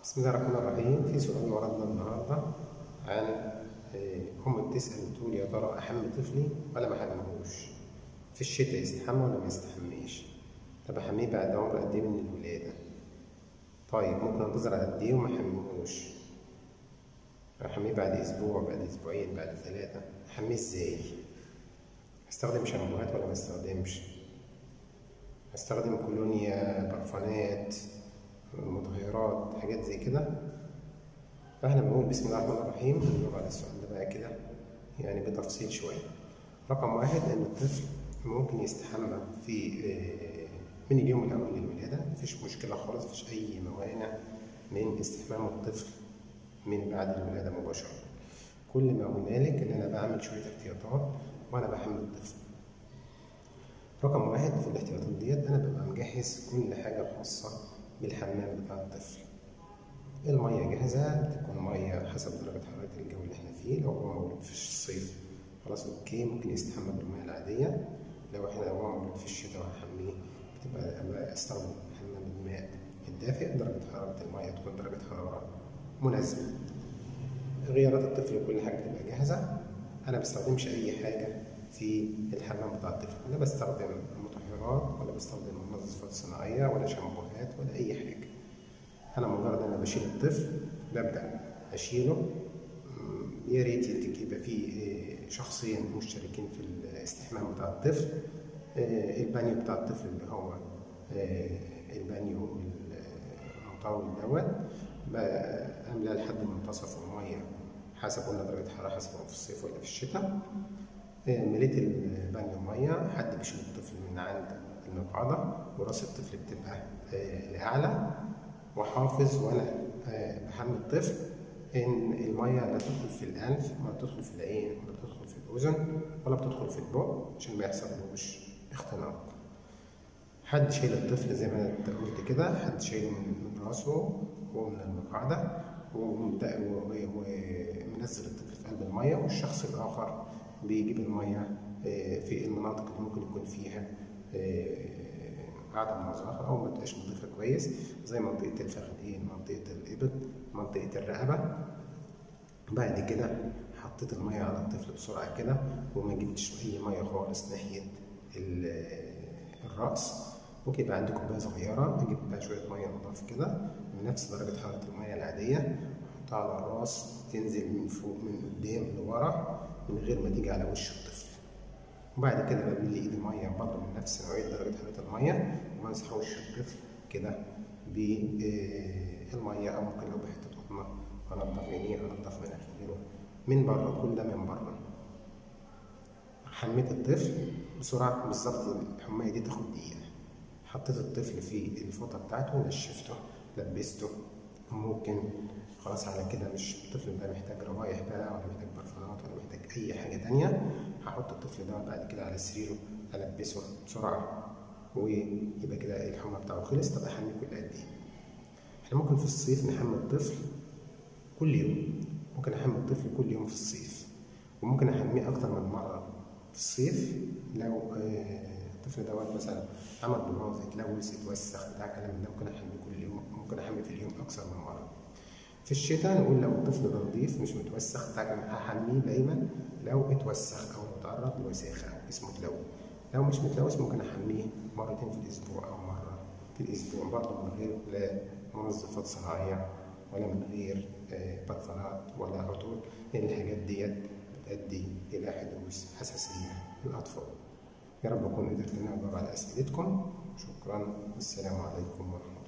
بسم الله الرحمن الرحيم في سؤال وردنا النهارده عن آه، أم بتسأل بتقول يا ترى أحمي طفلي ولا ما أحميهوش؟ في الشتاء يستحمى ولا ما يستحميش؟ طب أحميه بعد عمر قد إيه من الولادة؟ طيب ممكن أنتظر قد إيه وما أحميهوش؟ أحميه بعد أسبوع بعد أسبوعين بعد ثلاثة أحميه إزاي؟ أستخدم شامبوهات ولا ما أستخدمش؟ أستخدم كولونيا برفانات مطهرات حاجات زي كده فاحنا بنقول بسم الله الرحمن الرحيم هنجاوب على السؤال ده بقى كده يعني بتفصيل شوية رقم واحد إن الطفل ممكن يستحمى في آه، من اليوم الأول للولادة مفيش مشكلة خالص مفيش أي موانع من استحمام الطفل من بعد الولادة مباشرة كل ما هنالك إن أنا بعمل شوية احتياطات وأنا بحمل الطفل رقم واحد في الاحتياطات ديت أنا ببقى مجهز كل حاجة خاصة بالحمام بتاع الطفل المية جاهزة بتكون مية حسب درجة حرارة الجو اللي احنا فيه لو هو مولود في الصيف خلاص اوكي ممكن يستحمى بالمية العادية لو احنا لو هو مولود في الشتاء وهحميه بتبقى أبقى استخدم حمام الماء الدافئ درجة حرارة المية تكون درجة حرارة مناسبة غيارات الطفل وكل حاجة بتبقى جاهزة أنا بستخدمش أي حاجة في الحمام بتاع الطفل لا بستخدم مطهرات ولا بستخدم منظفات صناعية ولا شامبوهات ولا أي حاجة أنا مجرد أنا بشيل الطفل ببدأ أشيله مم، يا ريت يبقى في آه، شخصين مشتركين في الاستحمام بتاع الطفل آه، البانيو بتاع الطفل اللي هو آه، البانيو المطول دوت بملاه لحد منتصف المية حسب قلنا درجة الحرارة حسب هو في الصيف ولا في الشتاء آه، مليت البانيو مية حد بيشيل الطفل من عند المقعدة وراس الطفل بتبقى آه، لأعلى وحافظ وأنا آه، بحمل الطفل إن المية لا تدخل في الأنف ولا تدخل في العين ولا تدخل في الأذن ولا بتدخل في البق عشان ما يحصلوش اختناق حد شايل الطفل زي ما انت قلت كده حد شايله من من راسه ومن المقعدة ومت- و- و- ومنزل الطفل في قلب المية والشخص الآخر بيجيب المية آه، في المناطق اللي ممكن يكون فيها آه، عدم نظافة أو ما تبقاش نظيفة كويس زي منطقة الفخذين منطقة الإبط منطقة الرقبة بعد كده حطيت المية على الطفل بسرعة كده وما جبتش أي مية خالص ناحية ال- الرأس ممكن يبقى عندي كوباية صغيرة أجيب بقى شوية مية نضاف كده بنفس درجة حرارة المية العادية أحطها على الراس تنزل من فوق من قدام لورا من غير ما تيجي على وش الطفل وبعد كده بملي ايدي ميه برضه من نفس نوعيه درجه حراره الميه وبمسح وش الطفل كده بالميه او ممكن لو بحته قطنه انضف عينيه انضف مناخيره من بره كل ده من بره حميت الطفل بسرعه بالظبط الحمايه دي تاخد دقيقه حطيت الطفل في الفوطه بتاعته ونشفته لبسته ممكن خلاص على كده مش الطفل بقى محتاج روايح بقى ولا محتاج برفانات ولا محتاج اي حاجه تانية هحط الطفل ده بعد كده على سريره البسه بسرعه ويبقى كده الحمى بتاعه خلص طب احميه كل قد ايه احنا ممكن في الصيف نحمي الطفل كل يوم ممكن احمي الطفل كل يوم في الصيف وممكن احميه اكتر من مره في الصيف لو آه، الطفل دوت مثلا عمل بروز اتلوث اتوسخ بتاع كلام من ده ممكن احميه كل يوم ممكن احميه في اليوم اكثر من مره في الشتاء نقول لو الطفل ده نضيف مش متوسخ بتاع كلام هحميه دايما لو اتوسخ او تعرض لوساخه او اسمه تلوث لو مش متلوث ممكن احميه مرتين في الاسبوع او مره في الاسبوع برضه من غير لا منظفات صناعيه ولا من غير آه، برفانات ولا عطور لان الحاجات ديت بتؤدي الى حدوث حساسيه للاطفال يا رب اكون قدرت ان أنا اجاوب على اسئلتكم شكرا والسلام عليكم ورحمه الله